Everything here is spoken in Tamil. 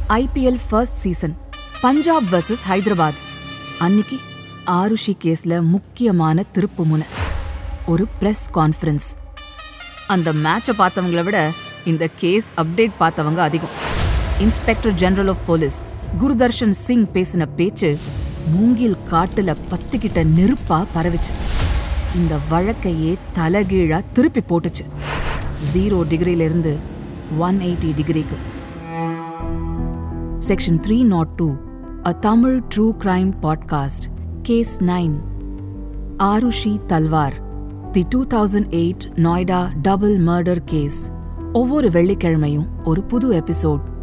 IPL first season Punjab versus Hyderabad அன்னிக்கு ஆருஷி கேஸ்ல முக்கியமான திருப்புமுனை ஒரு பிரஸ் கான்ஃபரன்ஸ் அந்த மேட்சை பார்த்தவங்கள விட இந்த கேஸ் அப்டேட் பார்த்தவங்க அதிகம் inspector general of police Gurdarshan Singh பேசின பேச்சு மூங்கில் காட்டுல பத்துக்கிட்ட நெருப்பா பரவிச்சு இந்த வழக்கையே தலகீழா திருப்பி போட்டுச்சு ஜீரோ டிகிரில இருந்து ஒன் எயிட்டி டிகிரிக்கு section three not two a Tamil true crime podcast case nine Aarushi Talwar the two thousand eight Noida double murder case ஒவ்வொரு வெள்ளிக்கிழமையும் ஒரு புது எபிசோட்